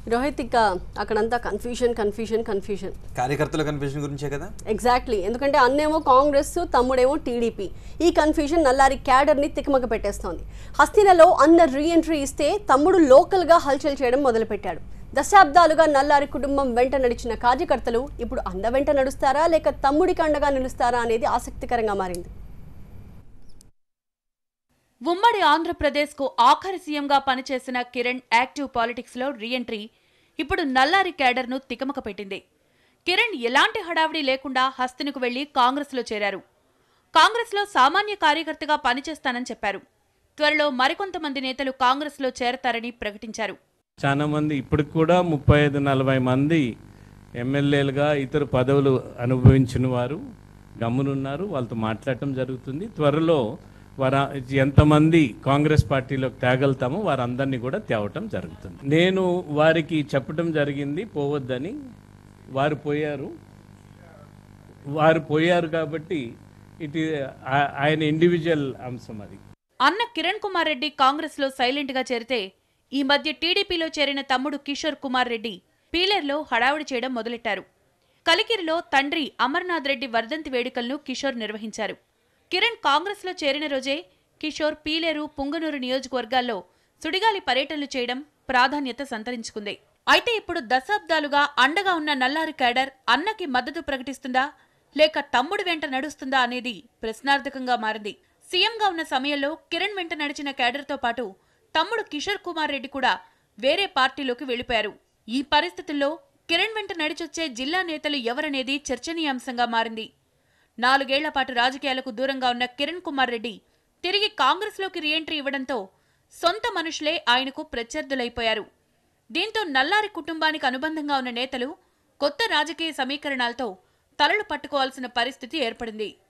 రోహిత్ ఇక అక్కడంతా confusion confusion confusion కార్యకర్తల కన్ఫ్యూజన్ గురించే కదా ఎగ్జాక్ట్లీ ఎందుకంటే అన్నేమో కాంగ్రెస్ తమ్ముడేమో టీడీపీ ఈ కన్ఫ్యూజన్ నల్లారి క్యాడర్ని తికమక పెట్టేస్తోంది హస్తినలో అన్న రీఎంట్రీ ఇస్తే తమ్ముడు లోకల్గా హల్చల్ చేయడం మొదలుపెట్టాడు దశాబ్దాలుగా నల్లారి కుటుంబం వెంట నడిచిన కార్యకర్తలు ఇప్పుడు అన్న వెంట నడుస్తారా లేక తమ్ముడికి అండగా నిలుస్తారా అనేది ఆసక్తికరంగా మారింది ఉమ్మడి ఆంధ్రప్రదేశ్కు ఆఖరి సీఎంగా పనిచేసిన కిరణ్ యాక్టివ్ పాలిటిక్స్లో రీఎంట్రీ ఇప్పుడు నల్లారి క్యాడర్ను తికమక పెట్టింది కిరణ్ ఎలాంటి హడావిడి లేకుండా హస్తినికి వెళ్లి కాంగ్రెస్లో చేరారు కాంగ్రెస్లో సామాన్య కార్యకర్తగా పనిచేస్తానని చెప్పారు త్వరలో మరికొంతమంది నేతలు కాంగ్రెస్లో చేరతారని ప్రకటించారు చాలా మంది ఇప్పటికి కూడా ముప్పై ఐదు నలభై మంది ఎమ్మెల్యేలుగా ఇతర పదవులు అనుభవించిన వారు గమ్మునున్నారు వాళ్ళతో మాట్లాడటం జరుగుతుంది త్వరలో వారు ఎంతమంది కాంగ్రెస్ పార్టీలోకి తేగలుగుతామో వారందరినీ కూడా తేవటం జరుగుతుంది నేను వారికి చెప్పడం జరిగింది పోవద్దని వారు పోయారు వారు పోయారు కాబట్టి ఇట్ ఆయన ఇండివిజువల్ అంశం అది అన్న కిరణ్ కుమార్ రెడ్డి కాంగ్రెస్లో సైలెంట్గా చేరితే ఈ మధ్య టీడీపీలో చేరిన తమ్ముడు కిషోర్ కుమార్ రెడ్డి పీలేర్లో హడావుడి చేయడం మొదలెట్టారు కలికిరిలో తండ్రి అమర్నాథ్ రెడ్డి వర్ధంతి వేడుకలను కిషోర్ నిర్వహించారు కిరణ్ కాంగ్రెస్లో చేరిన రోజే కిషోర్ పీలేరు పుంగనూరు నియోజకవర్గాల్లో సుడిగాలి పర్యటనలు చేయడం ప్రాధాన్యత సంతరించుకుంది అయితే ఇప్పుడు దశాబ్దాలుగా అండగా ఉన్న నల్లారి క్యాడర్ అన్నకి మద్దతు ప్రకటిస్తుందా లేక తమ్ముడు వెంట నడుస్తుందా అనేది ప్రశ్నార్థకంగా మారింది సీఎంగా ఉన్న సమయంలో కిరణ్ వెంట నడిచిన క్యాడర్తో పాటు తమ్ముడు కిషోర్ కుమార్ రెడ్డి కూడా వేరే పార్టీలోకి వెళ్లిపోయారు ఈ పరిస్థితుల్లో కిరణ్ వెంట నడిచొచ్చే జిల్లా నేతలు ఎవరనేది చర్చనీయాంశంగా మారింది నాలుగేళ్ల పాటు రాజకీయాలకు దూరంగా ఉన్న కిరణ్ కుమార్ రెడ్డి తిరిగి కాంగ్రెస్లోకి రీఎంట్రీ ఇవ్వడంతో సొంత మనుషులే ఆయనకు ప్రత్యర్థులైపోయారు దీంతో నల్లారి కుటుంబానికి అనుబంధంగా ఉన్న నేతలు కొత్త రాజకీయ సమీకరణాలతో తలలు పట్టుకోవాల్సిన పరిస్థితి ఏర్పడింది